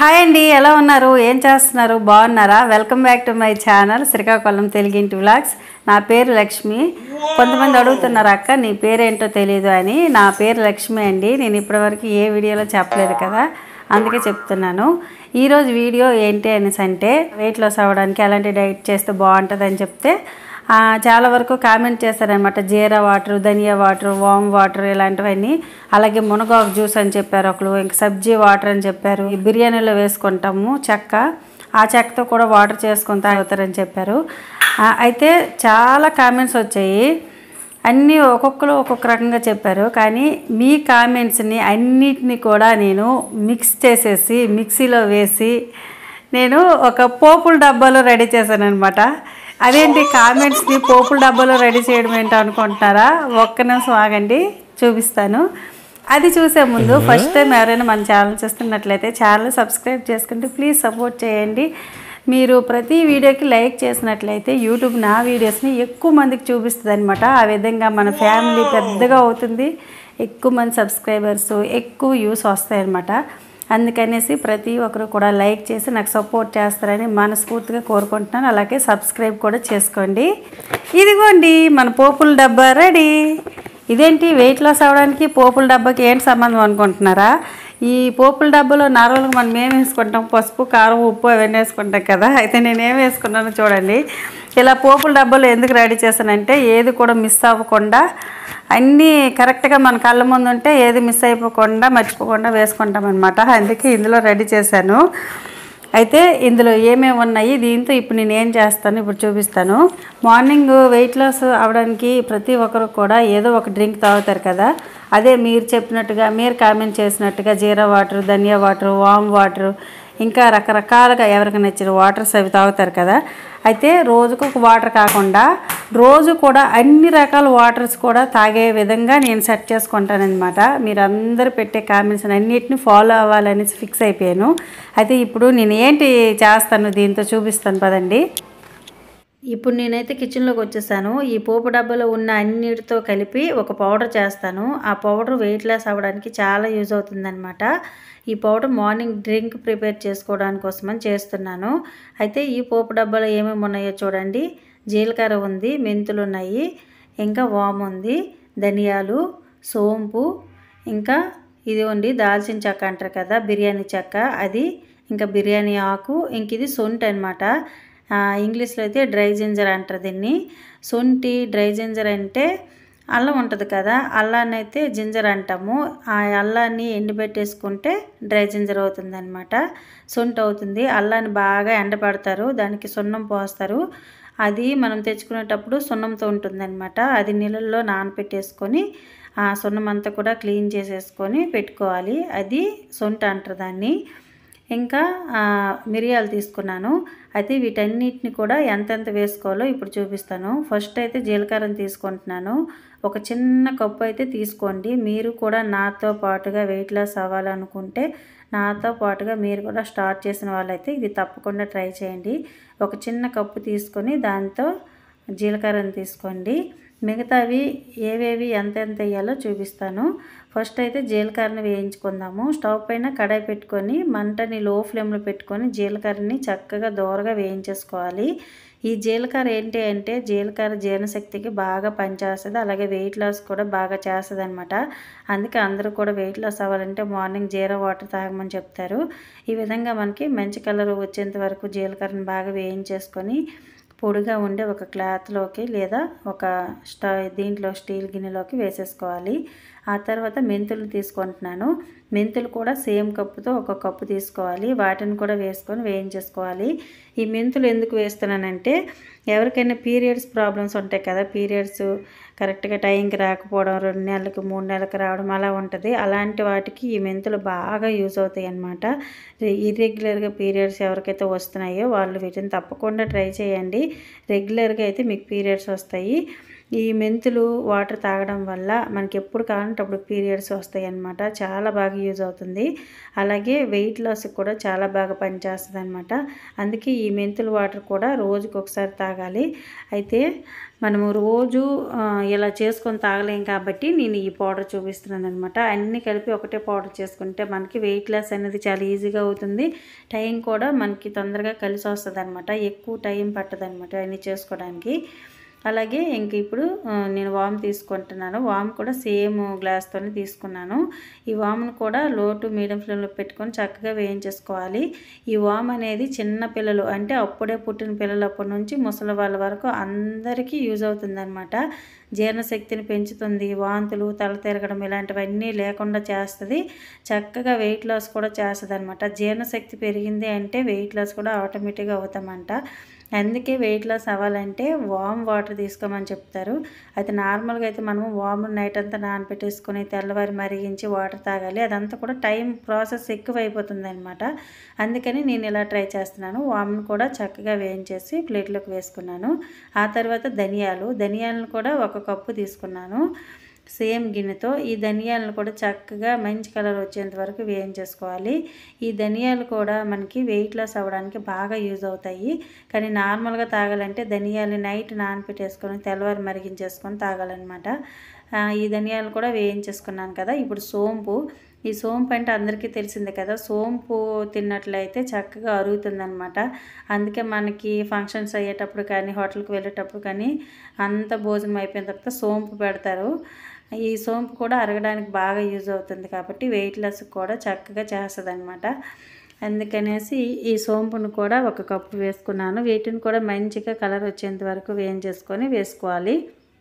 hi అండి ఎలా ఉన్నారు ఏం చేస్తున్నారు బాగున్నారా welcome back to my channel Srikakulam తెలుగింటి వ్లాగ్స్ నా పేరు లక్ష్మి కొంతమంది అడుగుతున్నారు అక్క నీ పేరేంటో తెలియదు అని నా పేరు లక్ష్మి అండి నేను ఇప్పటివరకు ఏ వీడియోలో చెప్పలేదు కదా అందుకే చెప్తున్నాను ఈరోజు వీడియో ఏంటి అనేసి అంటే వెయిట్ లాస్ అవ్వడానికి ఎలాంటి డైట్ చేస్తే బాగుంటుంది అని చెప్తే ఆ, చాలా వరకు కామెంట్ చేశారనమాట జీరా వాటర్ ధనియా వాటర్ వామ్ వాటర్ ఇలాంటివన్నీ అలాగే మునగాకు జ్యూస్ అని చెప్పారు ఒకరు ఇంకా సబ్జీ వాటర్ అని చెప్పారు ఈ బిర్యానీలో వేసుకుంటాము చెక్క ఆ చెక్కతో కూడా వాటర్ చేసుకొని తాగుతారని చెప్పారు ఆ, అయితే చాలా కామెంట్స్ వచ్చాయి అన్నీ ఒక్కొక్కరు ఒక్కొక్క రకంగా చెప్పారు కానీ మీ కామెంట్స్ని అన్నిటిని కూడా నేను మిక్స్ చేసేసి మిక్సీలో వేసి నేను ఒక పోపుల డబ్బాలో రెడీ చేశాను అనమాట అదేంటి కామెంట్స్ని పోపుల డబ్బాలో రెడీ చేయడం ఏంటో అనుకుంటున్నారా ఒక్క నిమిషం ఆగండి చూపిస్తాను అది చూసే ముందు ఫస్ట్ టైం ఎవరైనా మన ఛానల్ చూస్తున్నట్లయితే ఛానల్ సబ్స్క్రైబ్ చేసుకుంటే ప్లీజ్ సపోర్ట్ చేయండి మీరు ప్రతి వీడియోకి లైక్ చేసినట్లయితే యూట్యూబ్ నా వీడియోస్ని ఎక్కువ మందికి చూపిస్తుంది అనమాట ఆ విధంగా మన ఫ్యామిలీ పెద్దగా అవుతుంది ఎక్కువ మంది సబ్స్క్రైబర్స్ ఎక్కువ వ్యూస్ వస్తాయన్నమాట అందుకనేసి ప్రతి ఒక్కరు కూడా లైక్ చేసి నాకు సపోర్ట్ చేస్తారని మనస్ఫూర్తిగా కోరుకుంటున్నాను అలాగే సబ్స్క్రైబ్ కూడా చేసుకోండి ఇదిగోండి మన పోపుల డబ్బా రెడీ ఇదేంటి వెయిట్ లాస్ అవ్వడానికి పోపుల డబ్బాకి ఏంటి సంబంధం అనుకుంటున్నారా ఈ పోపుల డబ్బాలో నార్మల్గా మనం ఏం వేసుకుంటాం పసుపు కారం ఉప్పు అవన్నీ వేసుకుంటాం కదా అయితే నేను ఏం వేసుకున్నానో చూడండి ఇలా పోపుల డబ్బాలో ఎందుకు రెడీ చేశానంటే ఏది కూడా మిస్ అవ్వకుండా అన్నీ కరెక్ట్గా మన కళ్ళ ముందు ఉంటే ఏది మిస్ అయిపోకుండా మర్చిపోకుండా వేసుకుంటాం అనమాట అందుకే ఇందులో రెడీ చేశాను అయితే ఇందులో ఏమేమి ఉన్నాయి దీంతో ఇప్పుడు నేను ఏం చేస్తాను ఇప్పుడు చూపిస్తాను మార్నింగ్ వెయిట్ లాస్ అవడానికి ప్రతి ఒక్కరు కూడా ఏదో ఒక డ్రింక్ తాగుతారు కదా అదే మీరు చెప్పినట్టుగా మీరు కామెంట్ చేసినట్టుగా జీరా వాటర్ ధనియా వాటర్ వామ్ వాటర్ ఇంకా రకరకాలుగా ఎవరికి నచ్చిన వాటర్స్ అవి తాగుతారు కదా అయితే రోజుకు ఒక వాటర్ కాకుండా రోజు కూడా అన్ని రకాల వాటర్స్ కూడా తాగే విధంగా నేను సెట్ చేసుకుంటానన్నమాట మీరు అందరూ పెట్టే కామెంట్స్ అన్నిటిని ఫాలో అవ్వాలనేసి ఫిక్స్ అయిపోయాను అయితే ఇప్పుడు నేను ఏంటి చేస్తాను దీంతో చూపిస్తాను పదండి ఇప్పుడు నేనైతే కిచెన్లోకి వచ్చేసాను ఈ పోపు డబ్బాలో ఉన్న అన్నిటితో కలిపి ఒక పౌడర్ చేస్తాను ఆ పౌడర్ వెయిట్ లాస్ అవ్వడానికి చాలా యూజ్ అవుతుందన్నమాట ఈ పౌడర్ మార్నింగ్ డ్రింక్ ప్రిపేర్ చేసుకోవడానికి కోసమని చేస్తున్నాను అయితే ఈ పోపు డబ్బాలో ఏమేమి ఉన్నాయో చూడండి జీలకర్ర ఉంది మెంతులు ఉన్నాయి ఇంకా వామ్ ఉంది ధనియాలు సోంపు ఇంకా ఇది ఉంది దాల్చిన చెక్క అంటారు కదా బిర్యానీ చెక్క అది ఇంకా బిర్యానీ ఆకు ఇంక ఇది సొంటి అనమాట ఇంగ్లీష్లో అయితే డ్రై జింజర్ అంటారు దీన్ని సొంటి డ్రై జింజర్ అంటే అల్లం ఉంటుంది కదా అల్లాన్ని అయితే జింజర్ అంటాము ఆ అల్లాన్ని ఎండబెట్టేసుకుంటే డ్రై జింజర్ అవుతుంది అనమాట సొంటి అవుతుంది అల్లాన్ని బాగా ఎండబెడతారు దానికి సున్నం పోస్తారు అది మనం తెచ్చుకునేటప్పుడు సున్నంతో ఉంటుందన్నమాట అది నీళ్ళల్లో నానబెట్టేసుకొని ఆ సున్నం అంతా కూడా క్లీన్ చేసేసుకొని పెట్టుకోవాలి అది సొంట అంటారు దాన్ని ఇంకా ఆ, మిరియాలు తీసుకున్నాను అయితే వీటన్నిటిని కూడా ఎంతెంత వేసుకోవాలో ఇప్పుడు చూపిస్తాను ఫస్ట్ అయితే జీలకర్రని తీసుకుంటున్నాను ఒక చిన్న కప్పు అయితే తీసుకోండి మీరు కూడా నాతో పాటుగా వెయిట్ లాస్ అవ్వాలనుకుంటే నాతో పాటుగా మీరు కూడా స్టార్ట్ చేసిన వాళ్ళైతే ఇది తప్పకుండా ట్రై చేయండి ఒక చిన్న కప్పు తీసుకొని దాంతో జీలకర్రని తీసుకోండి మిగతావి ఏవేవి ఎంత ఎంత వేయాలో చూపిస్తాను ఫస్ట్ అయితే జీలకర్రని వేయించుకుందాము స్టవ్ పైన కడాయి పెట్టుకొని మంటని లో ఫ్లేమ్లో పెట్టుకొని జీలకర్రని చక్కగా దోరగా వేయించేసుకోవాలి ఈ జీలకర్ర ఏంటి అంటే జీలకర్ర జీర్ణశక్తికి బాగా పనిచేస్తుంది అలాగే వెయిట్ లాస్ కూడా బాగా చేస్తుంది అనమాట అందుకే అందరూ కూడా వెయిట్ లాస్ అవ్వాలంటే మార్నింగ్ జీరా వాటర్ తాగమని చెప్తారు ఈ విధంగా మనకి మంచి కలర్ వచ్చేంత వరకు జీలకర్రని బాగా వేయించేసుకొని పొడిగా ఉండే ఒక క్లాత్లోకి లేదా ఒక స్టా దీంట్లో స్టీల్ గిన్నెలోకి వేసేసుకోవాలి ఆ తర్వాత మెంతులు తీసుకుంటున్నాను మెంతులు కూడా సేమ్ కప్పుతో ఒక కప్పు తీసుకోవాలి వాటిని కూడా వేసుకొని వేయించేసుకోవాలి ఈ మెంతులు ఎందుకు వేస్తున్నానంటే ఎవరికైనా పీరియడ్స్ ప్రాబ్లమ్స్ ఉంటాయి కదా పీరియడ్స్ కరెక్ట్గా టైంకి రాకపోవడం రెండు నెలలకి మూడు నెలలకు రావడం అలా ఉంటుంది అలాంటి వాటికి ఈ మెంతులు బాగా యూజ్ అవుతాయి అన్నమాట ఇర్రెగ్యులర్గా పీరియడ్స్ ఎవరికైతే వస్తున్నాయో వాళ్ళు వీటిని తప్పకుండా ట్రై చేయండి రెగ్యులర్గా అయితే మీకు పీరియడ్స్ వస్తాయి ఈ మెంతులు వాటర్ తాగడం వల్ల మనకి ఎప్పుడు కావాలంటే అప్పుడు పీరియడ్స్ వస్తాయి అన్నమాట చాలా బాగా యూజ్ అవుతుంది అలాగే వెయిట్ లాస్ కూడా చాలా బాగా పనిచేస్తుంది అనమాట అందుకే ఈ మెంతుల వాటర్ కూడా రోజుకి ఒకసారి తాగాలి అయితే మనము రోజు ఆ, ఇలా చేసుకొని తాగలేం కాబట్టి నేను ఈ పౌడర్ చూపిస్తున్నాను అనమాట అన్నీ కలిపి ఒకటే పౌడర్ చేసుకుంటే మనకి వెయిట్ లాస్ అనేది చాలా ఈజీగా అవుతుంది టైం కూడా మనకి తొందరగా కలిసి వస్తుంది అనమాట ఎక్కువ టైం పట్టదు అనమాట అన్నీ చేసుకోవడానికి అలాగే ఇంక ఇప్పుడు ఆ, నేను వామ్ తీసుకుంటున్నాను వామ్ కూడా సేమ్ గ్లాస్తోనే తీసుకున్నాను ఈ వామ్ను కూడా లో టు మీడియం ఫ్లేమ్లో పెట్టుకొని చక్కగా వేయించేసుకోవాలి ఈ వామ్ అనేది చిన్న పిల్లలు అంటే అప్పుడే పుట్టిన పిల్లలప్పటి నుంచి ముసలి వాళ్ళ వరకు అందరికీ యూజ్ అవుతుందన్నమాట జీర్ణశక్తిని పెంచుతుంది వాంతులు తల తిరగడం ఇలాంటివన్నీ లేకుండా చేస్తుంది చక్కగా వెయిట్ లాస్ కూడా చేస్తుంది అనమాట జీర్ణశక్తి పెరిగింది అంటే వెయిట్ లాస్ కూడా ఆటోమేటిక్గా అవుతామంట అందుకే వెయిట్ లాస్ అవ్వాలంటే వామ్ వాటర్ తీసుకోమని చెప్తారు అయితే నార్మల్గా అయితే మనము వామ్ నైట్ అంతా నానబెట్టేసుకొని తెల్లవారి మరిగించి వాటర్ తాగాలి అదంతా కూడా టైం ప్రాసెస్ ఎక్కువ అయిపోతుంది అనమాట అందుకని నేను ఇలా ట్రై చేస్తున్నాను వామ్ను కూడా చక్కగా వేయించేసి ప్లేట్లోకి వేసుకున్నాను ఆ తర్వాత ధనియాలు ధనియాలను కూడా ఒక కప్పు తీసుకున్నాను సేమ్ గిన్నెతో ఈ ధనియాలను కూడా చక్కగా మంచి కలర్ వచ్చేంత వరకు వేయించేసుకోవాలి ఈ ధనియాలు కూడా మనకి వెయిట్ లాస్ అవ్వడానికి బాగా యూజ్ అవుతాయి కానీ నార్మల్గా తాగాలంటే ధనియాలు నైట్ నానపెట్టేసుకొని తెల్లవారు మరిగించేసుకొని తాగాలన్నమాట ఆ, ఈ ధనియాలు కూడా వేయించేసుకున్నాను కదా ఇప్పుడు సోంపు ఈ సోంపు అంటే అందరికీ తెలిసిందే కదా సోంపు తిన్నట్లయితే చక్కగా అరుగుతుందనమాట అందుకే మనకి ఫంక్షన్స్ అయ్యేటప్పుడు కానీ హోటల్కి వెళ్ళేటప్పుడు కానీ అంత భోజనం అయిపోయిన తర్వాత సోంపు పెడతారు ఈ సోంపు కూడా అరగడానికి బాగా యూజ్ అవుతుంది కాబట్టి వెయిట్ లాస్ కూడా చక్కగా చేస్తుంది అనమాట అందుకనేసి ఈ సోంపును కూడా ఒక కప్పు వేసుకున్నాను వీటిని కూడా మంచిగా కలర్ వచ్చేంత వరకు వేయించేసుకొని వేసుకోవాలి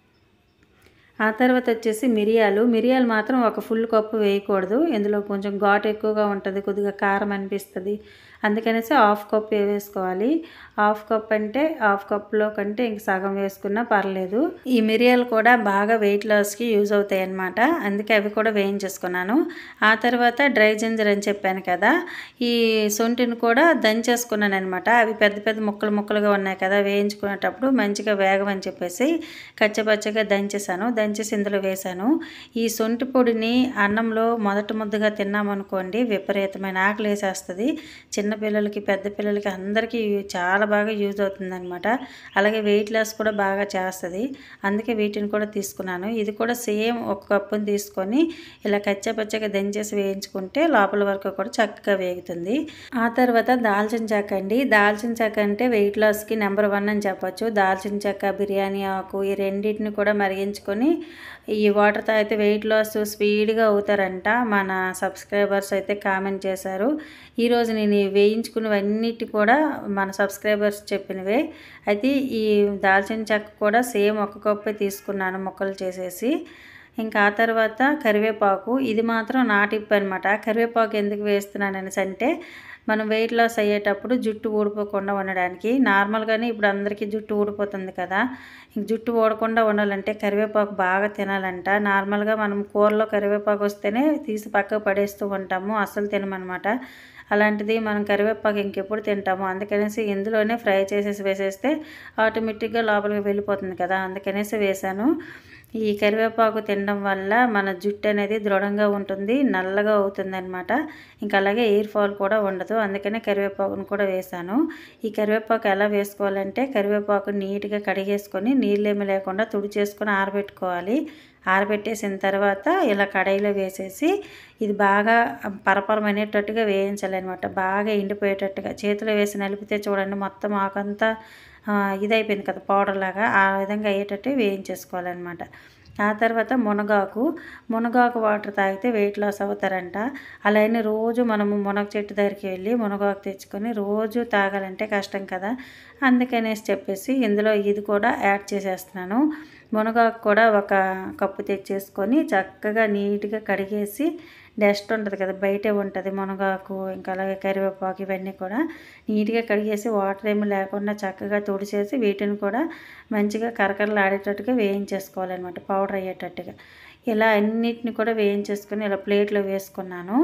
ఆ తర్వాత వచ్చేసి మిరియాలు మిరియాలు మాత్రం ఒక ఫుల్ కప్పు వేయకూడదు ఇందులో కొంచెం ఘాటు ఎక్కువగా ఉంటుంది కొద్దిగా కారం అనిపిస్తుంది అందుకనేసి హాఫ్ కప్ వేసుకోవాలి హాఫ్ కప్ అంటే హాఫ్ కప్లో కంటే ఇంక సగం వేసుకున్నా పర్లేదు ఈ మిరియాలు కూడా బాగా వెయిట్ లాస్కి యూజ్ అవుతాయి అన్నమాట అందుకే అవి కూడా వేయించేసుకున్నాను ఆ తర్వాత డ్రై జింజర్ అని చెప్పాను కదా ఈ సొంటిని కూడా దంచేసుకున్నాను అనమాట అవి పెద్ద పెద్ద ముక్కలు ముక్కలుగా ఉన్నాయి కదా వేయించుకునేటప్పుడు మంచిగా వేగమని చెప్పేసి కచ్చపచ్చగా దంచేసాను దంచేసి ఇందులో వేశాను ఈ సొంటి పొడిని అన్నంలో మొదటి ముద్దగా తిన్నామనుకోండి విపరీతమైన ఆకలి వేసేస్తుంది చిన్నపిల్లలకి పెద్ద పిల్లలకి అందరికీ చాలా బాగా యూజ్ అవుతుంది అనమాట అలాగే వెయిట్ లాస్ కూడా బాగా చేస్తుంది అందుకే వీటిని కూడా తీసుకున్నాను ఇది కూడా సేమ్ ఒక కప్పుని తీసుకొని ఇలా కచ్చపచ్చగా దంచేసి వేయించుకుంటే లోపల వరకు కూడా చక్కగా వేగుతుంది ఆ తర్వాత దాల్చిన చెక్క అండి దాల్చిన చెక్క అంటే వెయిట్ లాస్కి నెంబర్ వన్ అని చెప్పొచ్చు దాల్చిన చెక్క బిర్యానీ ఆకు ఈ రెండింటిని కూడా మరిగించుకొని ఈ వాటర్ తాగితే వెయిట్ లాస్ స్పీడ్గా అవుతారంట మన సబ్స్క్రైబర్స్ అయితే కామెంట్ చేశారు ఈరోజు నేను ఈ వేయించుకున్నవన్నిటి కూడా మన సబ్స్క్రైబర్స్ చెప్పినవే అయితే ఈ దాల్చిన చెక్క కూడా సేమ్ ఒక కప్పే తీసుకున్నాను ముక్కలు చేసేసి ఇంకా ఆ తర్వాత కరివేపాకు ఇది మాత్రం నా టిప్ అనమాట కరివేపాకు ఎందుకు వేస్తున్నాను అనేసి అంటే మనం వెయిట్ లాస్ అయ్యేటప్పుడు జుట్టు ఊడిపోకుండా ఉండడానికి నార్మల్గానే ఇప్పుడు అందరికీ జుట్టు ఊడిపోతుంది కదా ఇంక జుట్టు ఊడకుండా ఉండాలంటే కరివేపాకు బాగా తినాలంట నార్మల్గా మనం కూరలో కరివేపాకు వస్తేనే తీసి పక్కకు పడేస్తూ ఉంటాము అస్సలు తినమనమాట అలాంటిది మనం కరివేపాకు ఇంకెప్పుడు తింటాము అందుకనేసి ఇందులోనే ఫ్రై చేసేసి వేసేస్తే ఆటోమేటిక్గా లోపలికి వెళ్ళిపోతుంది కదా అందుకనేసి వేశాను ఈ కరివేపాకు తినడం వల్ల మన జుట్టు అనేది దృఢంగా ఉంటుంది నల్లగా అవుతుంది అనమాట ఇంకా అలాగే ఎయిర్ ఫాల్ కూడా ఉండదు అందుకనే కరివేపాకును కూడా వేశాను ఈ కరివేపాకు ఎలా వేసుకోవాలంటే కరివేపాకు నీట్గా కడిగేసుకొని నీళ్ళేమి లేకుండా తుడిచేసుకొని ఆరబెట్టుకోవాలి ఆరబెట్టేసిన తర్వాత ఇలా కడాయిలో వేసేసి ఇది బాగా పరపరమనేటట్టుగా వేయించాలన్నమాట బాగా ఎండిపోయేటట్టుగా చేతిలో వేసి నలిపితే చూడండి మొత్తం ఆకంతా ఆ, ఇదైపోయింది కదా పౌడర్ లాగా ఆ విధంగా అయ్యేటట్టు వేయించేసుకోవాలన్నమాట ఆ తర్వాత మునగాకు మునగాకు వాటర్ తాగితే వెయిట్ లాస్ అవుతారంట అలానే రోజు మనము మునగ చెట్టు దగ్గరికి వెళ్ళి మునగాకు తెచ్చుకొని రోజు తాగాలంటే కష్టం కదా అందుకనేసి చెప్పేసి ఇందులో ఇది కూడా యాడ్ చేసేస్తున్నాను మునగాకు కూడా ఒక కప్పు తెచ్చేసుకొని చక్కగా నీట్గా కడిగేసి డస్ట్ ఉంటుంది కదా బయటే ఉంటుంది మునగాకు ఇంకా అలాగే కరివేపాకు ఇవన్నీ కూడా నీట్గా కడిగేసి వాటర్ ఏమి లేకుండా చక్కగా తుడిచేసి వీటిని కూడా మంచిగా కరకరలు ఆడేటట్టుగా వేయించేసుకోవాలన్నమాట పౌడర్ అయ్యేటట్టుగా ఇలా అన్నిటిని కూడా వేయించేసుకొని ఇలా ప్లేట్లో వేసుకున్నాను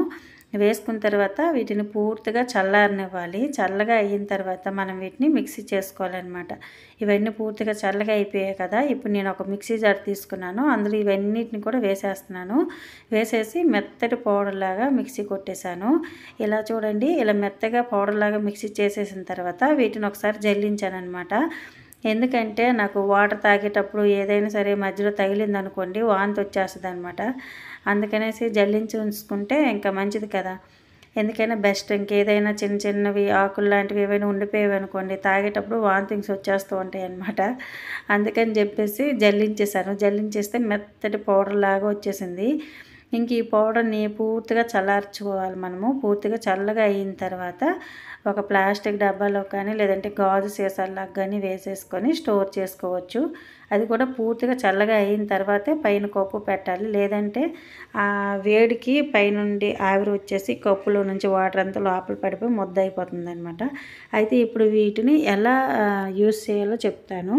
వేసుకున్న తర్వాత వీటిని పూర్తిగా చల్లారనివ్వాలి చల్లగా అయిన తర్వాత మనం వీటిని మిక్సీ చేసుకోవాలన్నమాట ఇవన్నీ పూర్తిగా చల్లగా అయిపోయాయి కదా ఇప్పుడు నేను ఒక మిక్సీ జార్ తీసుకున్నాను అందులో ఇవన్నిటిని కూడా వేసేస్తున్నాను వేసేసి మెత్తటి పౌడర్ లాగా మిక్సీ కొట్టేశాను ఇలా చూడండి ఇలా మెత్తగా పౌడర్ లాగా మిక్సీ చేసేసిన తర్వాత వీటిని ఒకసారి జల్లించాను అనమాట ఎందుకంటే నాకు వాటర్ తాగేటప్పుడు ఏదైనా సరే మధ్యలో తగిలింది అనుకోండి వాంతి వచ్చేస్తుంది అనమాట అందుకనేసి జల్లించి ఉంచుకుంటే ఇంకా మంచిది కదా ఎందుకైనా బెస్ట్ ఇంకేదైనా చిన్న చిన్నవి ఆకులు లాంటివి ఏవైనా ఉండిపోయేవి అనుకోండి తాగేటప్పుడు వాంతింగ్స్ వచ్చేస్తూ ఉంటాయి అనమాట అందుకని చెప్పేసి జల్లించేసాను జల్లించేస్తే మెత్తటి పౌడర్ లాగా వచ్చేసింది ఇంక ఈ పౌడర్ని పూర్తిగా చల్లార్చుకోవాలి మనము పూర్తిగా చల్లగా అయిన తర్వాత ఒక ప్లాస్టిక్ డబ్బాలో కానీ లేదంటే గాజు సీసాల్లాగా కానీ వేసేసుకొని స్టోర్ చేసుకోవచ్చు అది కూడా పూర్తిగా చల్లగా అయిన తర్వాతే పైన కప్పు పెట్టాలి లేదంటే ఆ వేడికి పైనుండి ఆవిరి వచ్చేసి కప్పులో నుంచి వాటర్ అంతా లోపల పడిపోయి ముద్ద అయిపోతుంది అనమాట అయితే ఇప్పుడు వీటిని ఎలా యూస్ చేయాలో చెప్తాను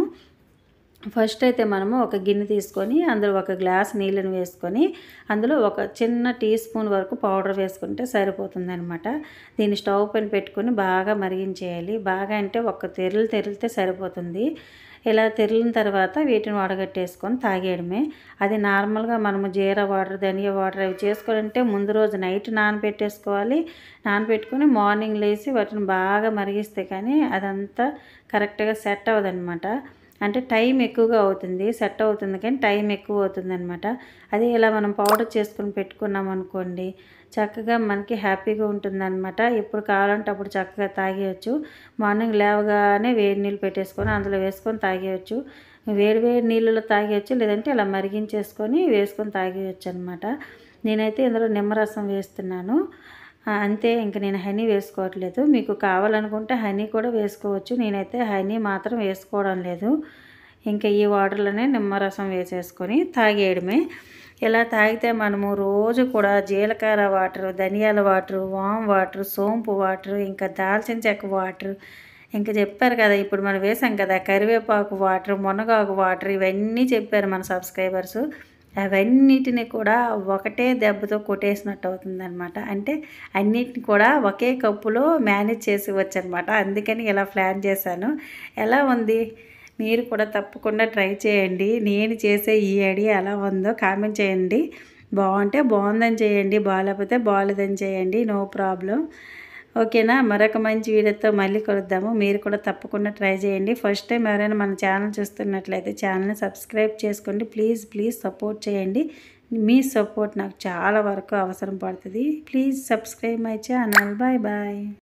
ఫస్ట్ అయితే మనము ఒక గిన్నె తీసుకొని అందులో ఒక గ్లాస్ నీళ్ళని వేసుకొని అందులో ఒక చిన్న టీ స్పూన్ వరకు పౌడర్ వేసుకుంటే సరిపోతుంది అనమాట దీన్ని స్టవ్ పైన పెట్టుకొని బాగా మరిగించేయాలి బాగా అంటే ఒక తెరులు తెరిలితే సరిపోతుంది ఇలా తెరిలిన తర్వాత వీటిని వడగట్టేసుకొని తాగేయడమే అది నార్మల్గా మనము జీరా వాటర్ ధనియా వాటర్ అవి చేసుకోవాలంటే ముందు రోజు నైట్ నానబెట్టేసుకోవాలి నానబెట్టుకొని మార్నింగ్ లేచి వాటిని బాగా మరిగిస్తే కానీ అదంతా కరెక్ట్గా సెట్ అవ్వదన్నమాట అంటే టైం ఎక్కువగా అవుతుంది సెట్ అవుతుంది కానీ టైం ఎక్కువ అవుతుంది అనమాట అదే ఇలా మనం పౌడర్ చేసుకుని పెట్టుకున్నాం అనుకోండి చక్కగా మనకి హ్యాపీగా ఉంటుంది అనమాట ఎప్పుడు కావాలంటే అప్పుడు చక్కగా తాగేయచ్చు మార్నింగ్ లేవగానే వేడి నీళ్ళు పెట్టేసుకొని అందులో వేసుకొని తాగేయచ్చు వేడి వేడి నీళ్ళలో తాగేయచ్చు లేదంటే ఇలా మరిగించేసుకొని వేసుకొని తాగేయచ్చు అనమాట నేనైతే ఇందులో నిమ్మరసం వేస్తున్నాను అంతే ఇంక నేను హనీ వేసుకోవట్లేదు మీకు కావాలనుకుంటే హనీ కూడా వేసుకోవచ్చు నేనైతే హనీ మాత్రం వేసుకోవడం లేదు ఇంకా ఈ వాటర్లోనే నిమ్మరసం వేసేసుకొని తాగేయడమే ఇలా తాగితే మనము రోజు కూడా జీలకర్ర వాటర్ ధనియాల వాటర్ వామ్ వాటర్ సోంపు వాటర్ ఇంకా దాల్చిన చెక్క వాటర్ ఇంకా చెప్పారు కదా ఇప్పుడు మనం వేసాం కదా కరివేపాకు వాటర్ మునగాకు వాటర్ ఇవన్నీ చెప్పారు మన సబ్స్క్రైబర్స్ అవన్నిటిని కూడా ఒకటే దెబ్బతో కొట్టేసినట్టు అవుతుంది అనమాట అంటే అన్నిటిని కూడా ఒకే కప్పులో మేనేజ్ చేసి అనమాట అందుకని ఇలా ప్లాన్ చేశాను ఎలా ఉంది మీరు కూడా తప్పకుండా ట్రై చేయండి నేను చేసే ఈ ఐడియా ఎలా ఉందో కామెంట్ చేయండి బాగుంటే బాగుందని చేయండి బాగాలేకపోతే బాగాలేదని చేయండి నో ప్రాబ్లం ఓకేనా మరొక మంచి వీడియోతో మళ్ళీ కలుద్దాము మీరు కూడా తప్పకుండా ట్రై చేయండి ఫస్ట్ టైం ఎవరైనా మన ఛానల్ చూస్తున్నట్లయితే ఛానల్ని సబ్స్క్రైబ్ చేసుకోండి ప్లీజ్ ప్లీజ్ సపోర్ట్ చేయండి మీ సపోర్ట్ నాకు చాలా వరకు అవసరం పడుతుంది please subscribe my channel bye bye